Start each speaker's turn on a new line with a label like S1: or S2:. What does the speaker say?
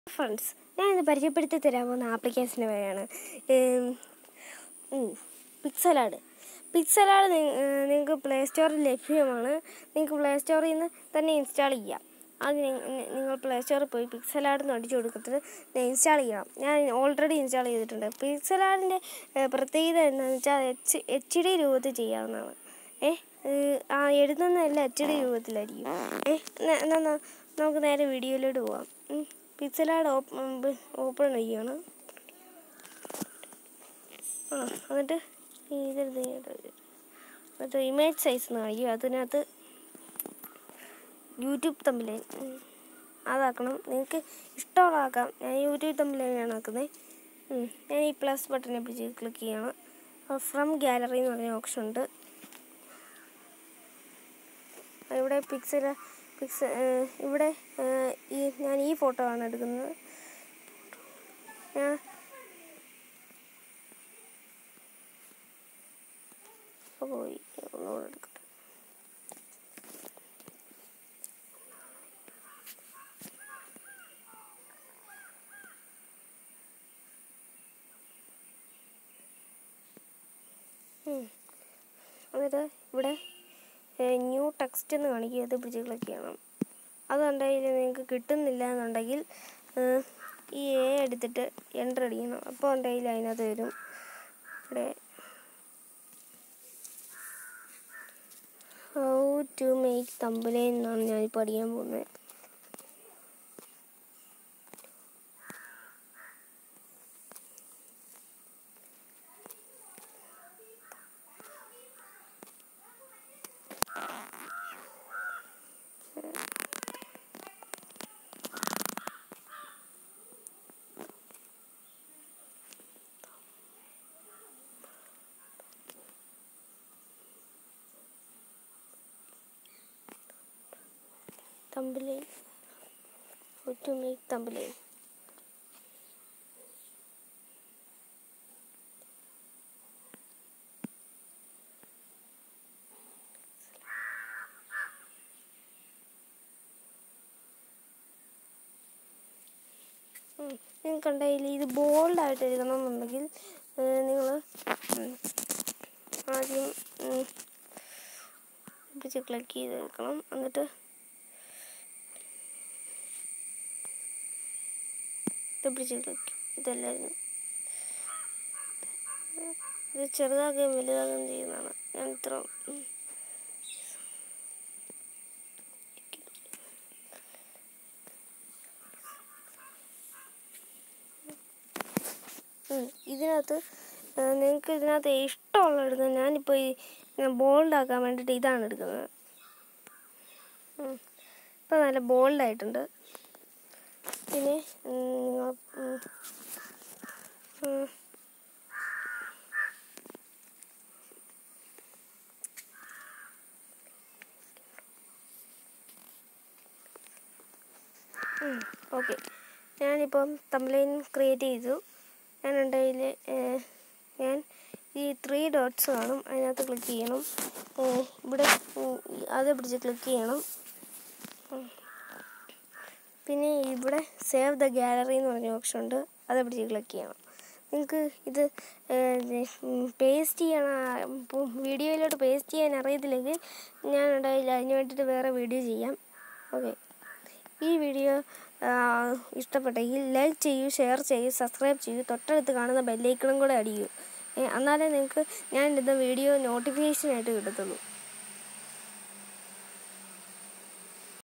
S1: Friends ഞാൻ ഇന്ന് പരിചയപ്പെടുത്തി തരാൻ പോകുന്ന ആപ്ലിക്കേഷൻ്റെ പേരാണ് പിക്സലാഡ് പിക്സലാഡ് നിങ്ങൾക്ക് പ്ലേ സ്റ്റോറിൽ ലഭ്യമാണ് നിങ്ങൾക്ക് പ്ലേ സ്റ്റോറിൽ നിന്ന് തന്നെ ഇൻസ്റ്റാൾ ചെയ്യാം അത് നി- നി- നിങ്ങൾ പ്ലേ സ്റ്റോറിൽ പോയി പിക്സലാഡ് എന്ന് അടിച്ചു കൊടുത്തിട്ട് ഇൻസ്റ്റാൾ ചെയ്യണം ഞാൻ ഓൾറെഡി ഇൻസ്റ്റാൾ ചെയ്തിട്ടുണ്ട് പിക്സലാഡിൻ്റെ പ്രത്യേകത എന്താണെന്ന് വെച്ചാൽ എച്ച് എച്ച് ഡി രൂപത്തിൽ ചെയ്യാവുന്നതാണ് ഏ ഏഹ് ആ എഴുതുന്നതെല്ലാം എച്ച് ഡി രൂപത്തിലായിരിക്കും ഏ എന്നാ- എന്നാ ന- നമുക്ക് നേരെ വീഡിയോയിലോട്ട് പോവാം പിക്സലാഡ് ഓപ്പൺ ചെയ്യണം ആ എന്നിട്ട് ഇതെടുത്ത് ഇങ്ങോട്ട് വരും. എന്നിട്ട് ഇമേജ് സൈസ് എന്ന് കാണിക്കും അതിനകത്ത് യൂട്യൂബ് തമ്മിലൈൻ അതാക്കണം നിങ്ങൾക്ക് ഇഷ്ടമുള്ളതാക്കാം ഞാൻ യൂട്യൂബ് തമ്മിലൈനാണ് ആക്കുന്നത് ഉം. ഞാൻ ഈ പ്ലസ് ബട്ടനെ പിടിച്ച് ക്ലിക്ക് ചെയ്യണം ഫ്രം ഗാലറി എന്ന് പറഞ്ഞ ഓപ്ഷൻ ഉണ്ട് ഇവിടെ പിക്സൽ പിക്സ ഏഹ് ഇവിടെ ഏഹ് ഈ ഞാൻ ഈ ഫോട്ടോ ആണ് എടുക്കുന്നത് ഞാൻ ഇപ്പൊ പോയി ഒന്നുകൂടെ എടുക്കട്ടെ ഉം. എന്നിട്ട് ഇവിടെ ന്യൂ ടെക്സ്റ്റ് എന്ന് കാണിക്കുക അത് പിടിച്ച് ക്ലിക്ക് ചെയ്യണം അതുണ്ടെങ്കിൽ നിങ്ങൾക്ക് കിട്ടുന്നില്ല എന്നുണ്ടെങ്കിൽ ഏഹ്, ഈ എ എടുത്തിട്ട് എൻ്റർ അടിക്കണം അപ്പോൾ ഉണ്ടെങ്കിൽ അതിനകത്ത് വരും ഇവിടെ ഹൗ ടു മേക്ക് തമ്പലൈൻ എന്നാണ് ഞാനിപ്പോൾ അടിക്കാൻ പോകുന്നത് തമ്പലൈൻ ഹൗ ടു മേക്ക് തമ്പലൈൻ നിങ്ങൾക്ക് ഉണ്ടെങ്കിൽ ഇത് ബോൾഡായിട്ട് എഴുതണം എന്നുണ്ടെങ്കിൽ നിങ്ങൾ ആദ്യം ഉം, പിടിച്ച് ക്ലിക്ക് ചെയ്ത് വെക്കണം എന്നിട്ട് ഇത് പിടിച്ച് ക്ലിക്ക് ഇതല്ലായിരുന്നു ഇത് ചെറുതാക്കുകയും വലുതാക്കുകയും ചെയ്യുന്നതാണ് ഞാൻ ഇത്ര ഉം. ഉം. ഇതിനകത്ത് നിങ്ങൾക്ക് ഇതിനകത്ത് ഇഷ്ടമുള്ള എടുക്കുന്നത് ഞാനിപ്പോൾ ഈ ബോൾഡാക്കാൻ വേണ്ടിയിട്ട് ഇതാണ് എടുക്കുന്നത് ഉം. ഇപ്പം നല്ല ബോൾഡായിട്ടുണ്ട് പിന്നെ ഉം, നിങ്ങൾ ഉം, ഉം, ഓക്കെ ഞാനിപ്പം തമ്പ്ലൈൻ ക്രിയേറ്റ് ചെയ്തു ഞാനുണ്ടെങ്കിൽ ഞാൻ ഈ ത്രീ ഡോട്ട്സ് കാണും അതിനകത്ത് ക്ലിക്ക് ചെയ്യണം ഏഹ് ഇവിടെ ഉം, അത് പിടിച്ച് ക്ലിക്ക് ചെയ്യണം ഉം. പിന്നെ ഇവിടെ സേവ് ദ ഗാലറി എന്ന് പറഞ്ഞ ഓപ്ഷൻ ഉണ്ട് അത് പിടിച്ച് ക്ലിക്ക് ചെയ്യണം നിങ്ങൾക്ക് ഇത് പേസ്റ്റ് ചെയ്യണം വീഡിയോയിലോട്ട് പേസ്റ്റ് ചെയ്യാൻ അറിയത്തില്ലെങ്കിൽ ഞാൻ ഉണ്ടായില്ല അതിന് വേണ്ടിയിട്ട് വേറെ വീഡിയോ ചെയ്യാം ഓക്കെ ഈ വീഡിയോ ആ, ഇഷ്ടപ്പെട്ടെങ്കിൽ ലൈക്ക് ചെയ്യൂ ഷെയർ ചെയ്യൂ സബ്സ്ക്രൈബ് ചെയ്യൂ തൊട്ടടുത്ത് കാണുന്ന ബെല്ലൈക്കണും കൂടെ അടിയൂ ഏ, എന്നാലേ നിങ്ങൾക്ക് ഞാൻ ഇടുന്ന വീഡിയോ നോട്ടിഫിക്കേഷനായിട്ട് കിട്ടത്തുള്ളൂ